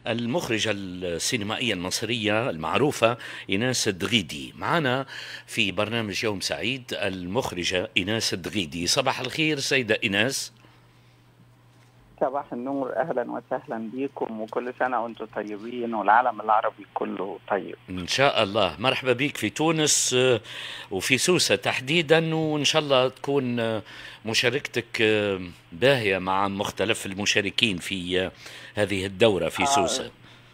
المخرجة السينمائية المصرية المعروفة إيناس الدغيدي معنا في برنامج يوم سعيد المخرجة إيناس الدغيدي صباح الخير سيدة إيناس صباح النور اهلا وسهلا بكم وكل سنه وانتم طيبين والعالم العربي كله طيب ان شاء الله مرحبا بك في تونس آه، وفي سوسه تحديدا وان شاء الله تكون آه، مشاركتك آه، باهيه مع مختلف المشاركين في هذه الدوره في سوسه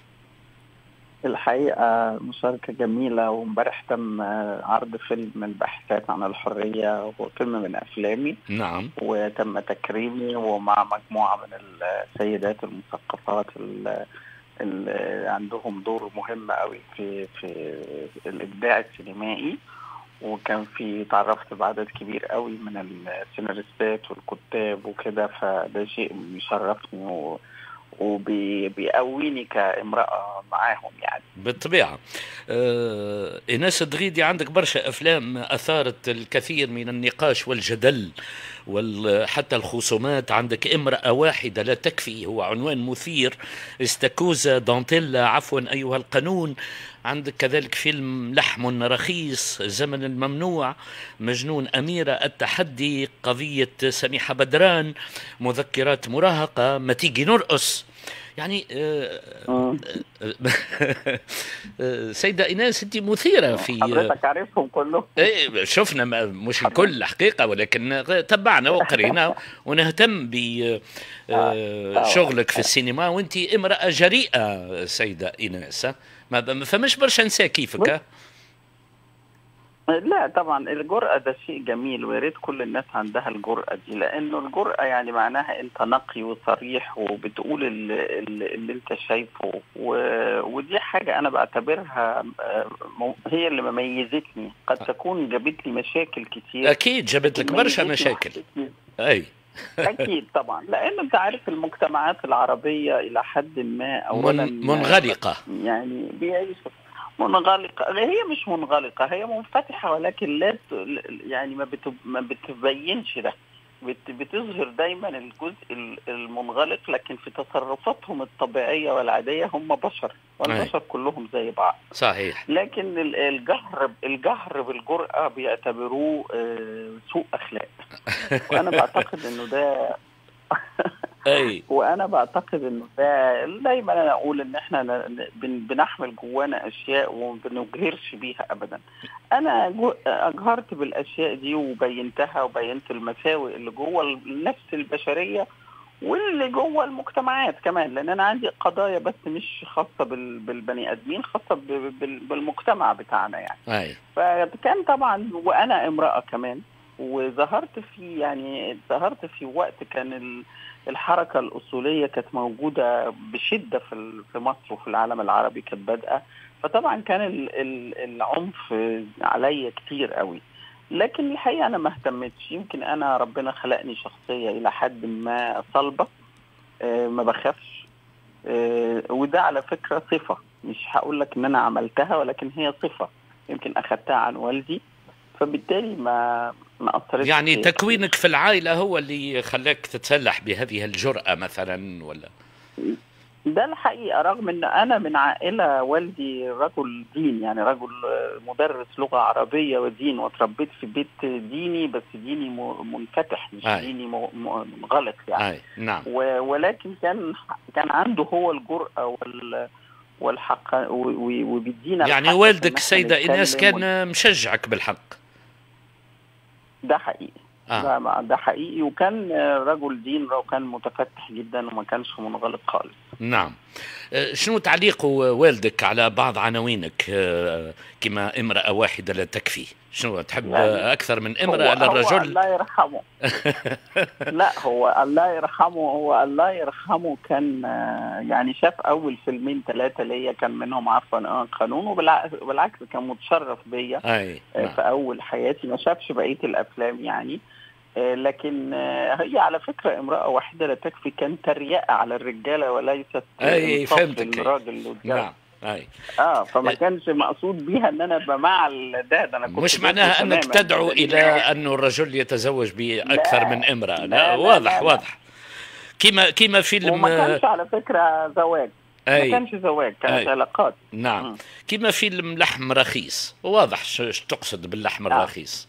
الحقيقة مشاركة جميلة وامبارح تم عرض فيلم الباحثات عن الحرية هو فيلم من أفلامي نعم وتم تكريمي ومع مجموعة من السيدات المثقفات اللي عندهم دور مهم قوي في في الإبداع السينمائي وكان في تعرفت بعدد كبير قوي من السيناريستات والكتاب وكده فده شيء يشرفني وبيقويني كامرأة معاهم يعني بالطبيعة آه إيناس الدغيدي عندك برشا أفلام أثارت الكثير من النقاش والجدل وحتى الخصومات عندك امرأة واحدة لا تكفي هو عنوان مثير استاكوزا دانتيلا عفوا أيها القانون عندك كذلك فيلم لحم رخيص زمن الممنوع مجنون أميرة التحدي قضية سميحة بدران مذكرات مراهقة ما تيجي نرقص يعني آه، آه. آه، سيدة إيناس أنت مثيرة في حضرتك عارفهم كلهم إيه شفنا مش الكل حقيقة ولكن تبعنا وقرينا ونهتم بشغلك في السينما وأنت امرأة جريئة سيدة إيناس ما فمش برشا نساء كيفك لا طبعا الجرأة ده شيء جميل ويا ريت كل الناس عندها الجرأة دي لأنه الجرأة يعني معناها أنت نقي وصريح وبتقول اللي, اللي أنت شايفه ودي حاجة أنا بعتبرها آه، هي اللي مميزتني قد تكون جابت لي مشاكل كتير أكيد جابت لك برشا مشاكل أي اكيد طبعا لان انت عارف المجتمعات العربيه الى حد ما اولا منغلقه يعني بيعيشوا منغلقة هي مش منغلقة هي منفتحة ولكن لا يعني ما, ما بتبينش ده بتظهر دايما الجزء المنغلق لكن في تصرفاتهم الطبيعية والعادية هم بشر والبشر كلهم زي بعض صحيح لكن الجهر الجهر بالجرأة بيعتبروه آه، سوء أخلاق وأنا بعتقد إنه ده اي وانا بعتقد انه ده دايما انا اقول ان احنا بنحمل جوانا اشياء وما بنجهرش بيها ابدا انا اجهرت بالاشياء دي وبينتها وبينت المساوئ اللي جوه النفس البشريه واللي جوه المجتمعات كمان لان انا عندي قضايا بس مش خاصه بالبني ادمين خاصه بالمجتمع بتاعنا يعني أي. فكان طبعا وانا امراه كمان وظهرت في يعني ظهرت في وقت كان الحركه الاصوليه كانت موجوده بشده في في مصر وفي العالم العربي كانت بادئه فطبعا كان العنف عليا كتير قوي لكن الحقيقه انا ما اهتمتش يمكن انا ربنا خلقني شخصيه الى حد ما صلبه آه، ما بخافش آه، وده على فكره صفه مش هقول لك ان انا عملتها ولكن هي صفه يمكن اخذتها عن والدي فبالتالي ما ما اثرتش يعني تكوينك في العائله هو اللي خلاك تتسلح بهذه الجراه مثلا ولا ده الحقيقه رغم ان انا من عائله والدي رجل دين يعني رجل مدرس لغه عربيه ودين وتربيت في بيت ديني بس ديني منفتح مش آي. ديني منغلق يعني آي. نعم ولكن كان كان عنده هو الجرأه وال والحق وبيدينا يعني والدك سيدة إيناس كان مشجعك بالحق ده حقيقي آه. ده حقيقي وكان رجل دين وكان متفتح جدا وما كانش منغلق خالص نعم آه، شنو تعليق والدك على بعض عناوينك آه، كما امرأة واحدة لا تكفي شنو تحب يعني أكثر من امرأة للرجل الله يرحمه لا هو الله يرحمه هو الله يرحمه كان آه، يعني شاف أول فيلمين ثلاثة ليا كان منهم عفوا قانون وبالعكس كان متشرف بيا نعم. في أول حياتي ما شافش بقية الأفلام يعني آه، لكن آه، هي على فكرة امرأة واحدة لا تكفي كان تريقة على الرجالة وليست أي فهمتك الراجل نعم اي اه فما آه. كانش مقصود بيها ان انا ابقى مع ده ده انا كنت مش معناها انك تدعو الى انه الرجل يتزوج باكثر من امراه لا, لا واضح لا لا واضح كما كيما فيلم وما كانش على فكره زواج أي. ما كانش زواج كانت أي. علاقات نعم كما فيلم لحم رخيص واضح ايش تقصد باللحم نعم. الرخيص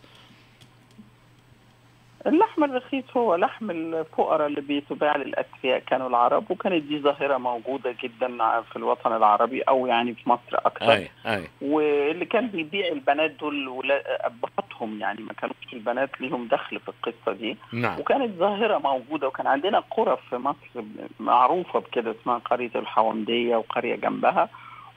اللحم الرخيص هو لحم الفقراء اللي بيتباع للاثرياء كانوا العرب وكانت دي ظاهره موجوده جدا في الوطن العربي او يعني في مصر اكثر أي أي. واللي كان بيبيع البنات دول ابهاتهم يعني ما كانوش البنات ليهم دخل في القصه دي نعم. وكانت ظاهره موجوده وكان عندنا قرى في مصر معروفه بكده اسمها قريه الحومديه وقريه جنبها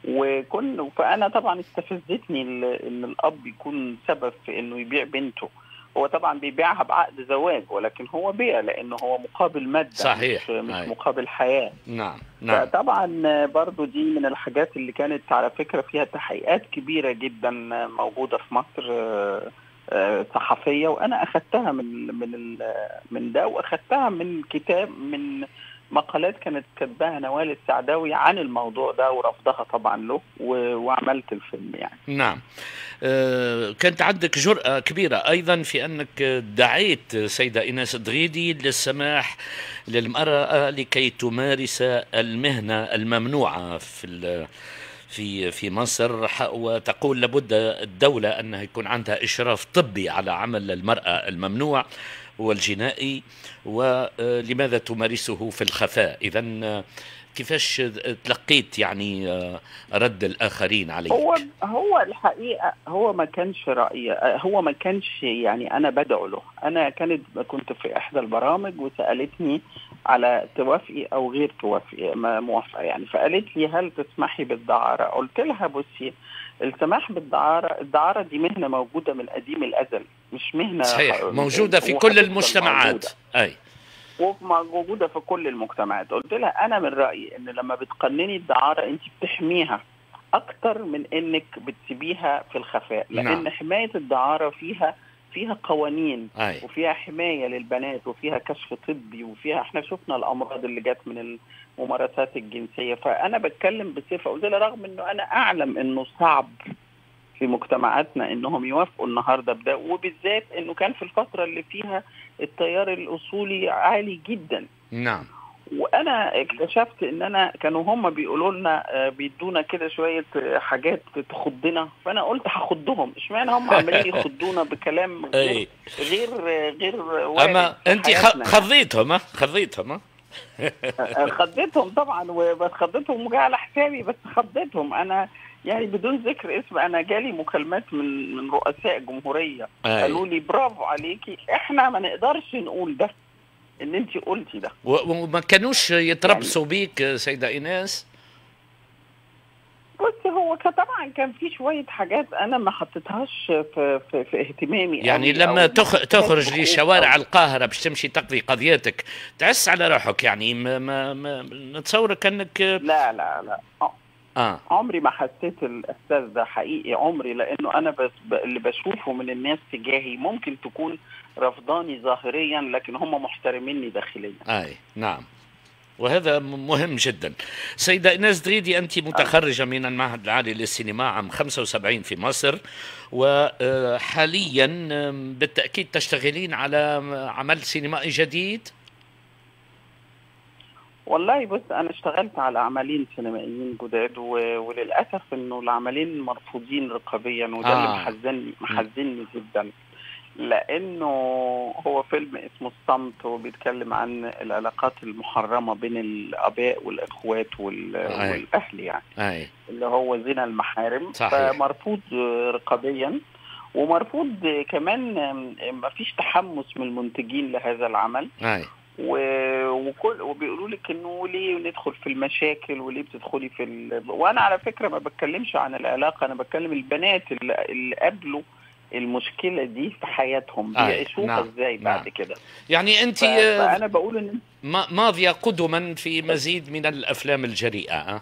وكن فانا طبعا استفزتني ان الاب يكون سبب في انه يبيع بنته هو طبعا بيبيعها بعقد زواج ولكن هو بيع لانه هو مقابل ماده صحيح مش, مش مقابل حياه نعم نعم طبعا برضو دي من الحاجات اللي كانت على فكره فيها تحقيقات كبيره جدا موجوده في مصر آه، آه، صحفيه وانا اخذتها من من من ده واخذتها من كتاب من مقالات كانت كاتباها نوال السعداوي عن الموضوع ده ورفضها طبعا له وعملت الفيلم يعني نعم آه كانت عندك جرأة كبيرة أيضا في أنك دعيت سيدة إيناس دريدي للسماح للمرأة لكي تمارس المهنة الممنوعة في في في مصر وتقول لابد الدولة أنها يكون عندها إشراف طبي على عمل المرأة الممنوع والجنائي ولماذا تمارسه في الخفاء إذا كيفاش تلقيت يعني رد الاخرين عليك هو هو الحقيقه هو ما كانش رايي هو ما كانش يعني انا بدعو له انا كانت كنت في احدى البرامج وسالتني على توافقي او غير توافقي موافقه يعني فقالت لي هل تسمحي بالدعاره قلت لها بصي السماح بالدعاره الدعاره دي مهنه موجوده من قديم الازل مش مهنه صحيح موجوده في كل المجتمعات اي وموجوده في كل المجتمعات قلت لها انا من رايي ان لما بتقنني الدعاره انت بتحميها اكتر من انك بتسيبيها في الخفاء لان نعم. حمايه الدعاره فيها فيها قوانين أي. وفيها حمايه للبنات وفيها كشف طبي وفيها احنا شفنا الامراض اللي جت من الممارسات الجنسيه فانا بتكلم بصفه قلت لها رغم انه انا اعلم انه صعب في مجتمعاتنا انهم يوافقوا النهارده بده وبالذات انه كان في الفتره اللي فيها التيار الاصولي عالي جدا نعم وانا اكتشفت ان انا كانوا هم بيقولوا لنا آه، بيدونا كده شويه حاجات تخضنا فانا قلت هخضهم اشمعنى هم عمالين يخضونا بكلام غير غير غير اما انت خضيتهم خضيتهم خضيتهم طبعا وبس خضيتهم وجاء على حسابي بس خضيتهم انا يعني بدون ذكر اسم انا جالي مكالمات من من رؤساء جمهوريه أي. قالوا لي برافو عليكي احنا ما نقدرش نقول ده ان انت قلتي ده وما كانوش يتربصوا يعني بيك سيده ايناس بص هو طبعا كان في شويه حاجات انا ما حطيتهاش في, في, في اهتمامي يعني لما تخ... تخرج لشوارع القاهره باش تمشي تقضي قضيتك تعس على روحك يعني ما, ما, ما نتصورك انك لا لا لا آه. عمري ما حسيت الاحساس ده حقيقي عمري لانه انا بس ب... اللي بشوفه من الناس تجاهي ممكن تكون رفضاني ظاهريا لكن هم محترميني داخليا اي نعم وهذا مهم جدا سيدة إناس دريدي أنت متخرجة من المعهد العالي للسينما عام 75 في مصر وحاليا بالتأكيد تشتغلين على عمل سينمائي جديد والله بص انا اشتغلت على عملين سينمائيين جداد وللاسف انه العملين مرفوضين رقابيا وده آه. اللي محزنني محزنني جدا لانه هو فيلم اسمه الصمت وبيتكلم عن العلاقات المحرمه بين الاباء والاخوات والاهل يعني أي. اللي هو زنا المحارم صحيح. فمرفوض رقابيا ومرفوض كمان ما فيش تحمس من المنتجين لهذا العمل أي. وكل وبيقولوا لك انه ليه ندخل في المشاكل وليه بتدخلي في ال... وانا على فكره ما بتكلمش عن العلاقه انا بتكلم البنات اللي, اللي قابلوا المشكله دي في حياتهم بيعيشوها نعم. ازاي بعد نعم. كده يعني انت فانا بقول ان ماضيه قدما في مزيد من الافلام الجريئه أه؟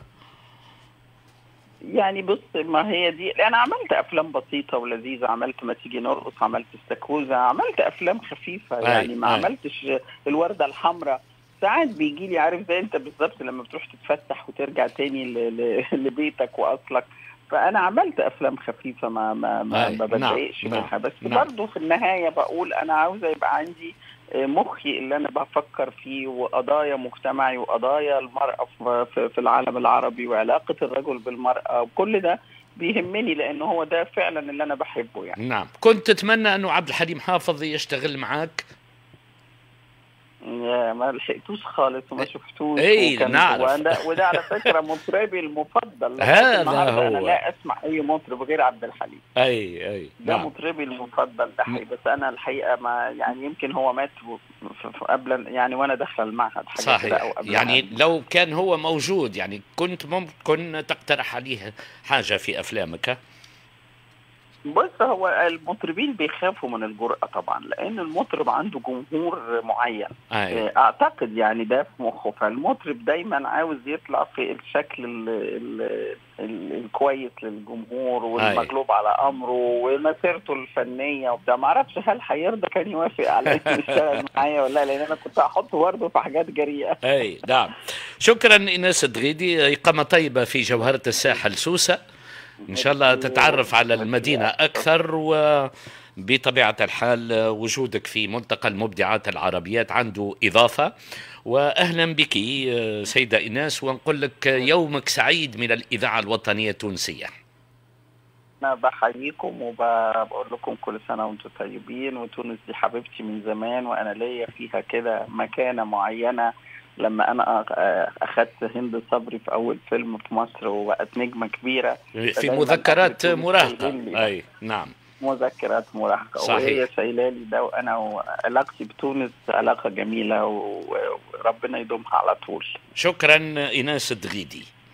يعني بص ما هي دي انا عملت افلام بسيطه ولذيذه عملت ما تيجي نرقص عملت استاكوزا عملت افلام خفيفه يعني ما أي. عملتش الورده الحمراء ساعات بيجي لي عارف زي انت بالظبط لما بتروح تتفتح وترجع تاني لبيتك واصلك فانا عملت افلام خفيفه ما ما ما, ما نعم، بتضايقش نعم. منها بس نعم. برضه في النهايه بقول انا عاوزه يبقى عندي مخي اللي انا بفكر فيه وقضايا مجتمعي وقضايا المراه في العالم العربي وعلاقه الرجل بالمراه وكل ده بيهمني لان هو ده فعلا اللي انا بحبه يعني نعم كنت تتمنى انه عبد الحليم حافظ يشتغل معك ما لحقتوش خالص وما شفتوش اي نعرف وده, وده على فكره مطربي المفضل هذا هو انا لا اسمع اي مطرب غير عبد الحليم اي اي ده نعم. مطربي المفضل ده حقيقي بس انا الحقيقه ما يعني يمكن هو مات قبل يعني وانا داخله المعهد حاجه صحيح أو قبل يعني معهد. لو كان هو موجود يعني كنت ممكن تقترح عليه حاجه في افلامك بص هو المطربين بيخافوا من الجرأة طبعا لأن المطرب عنده جمهور معين أيوة. أعتقد يعني ده في مخه فالمطرب دايما عاوز يطلع في الشكل ال ال ال الكويس للجمهور والمغلوب على أمره ومسيرته الفنية وبتاع ما أعرفش هل هيرضى كان يوافق على إنه يشتغل معايا ولا لا لأن أنا كنت هحطه برضه في حاجات جريئة أي نعم شكرا إيناس الدغيدي إقامة طيبة في جوهرة الساحل سوسة ان شاء الله تتعرف على المدينه اكثر وبطبيعه الحال وجودك في ملتقى المبدعات العربيات عنده اضافه واهلا بك سيده ايناس ونقول لك يومك سعيد من الاذاعه الوطنيه التونسيه انا بحييكم وبقول لكم كل سنه وانتم طيبين وتونس دي حبيبتي من زمان وانا ليا فيها كده مكانه معينه لما انا اخذت هند صبري في اول فيلم في مصر وبقت نجمه كبيره في مذكرات مراهقه اي نعم مذكرات مراهقه صحيح. وهي شايله لي ده وانا وعلاقتي بتونس علاقه جميله وربنا يدومها على طول شكرا ايناس الدغيدي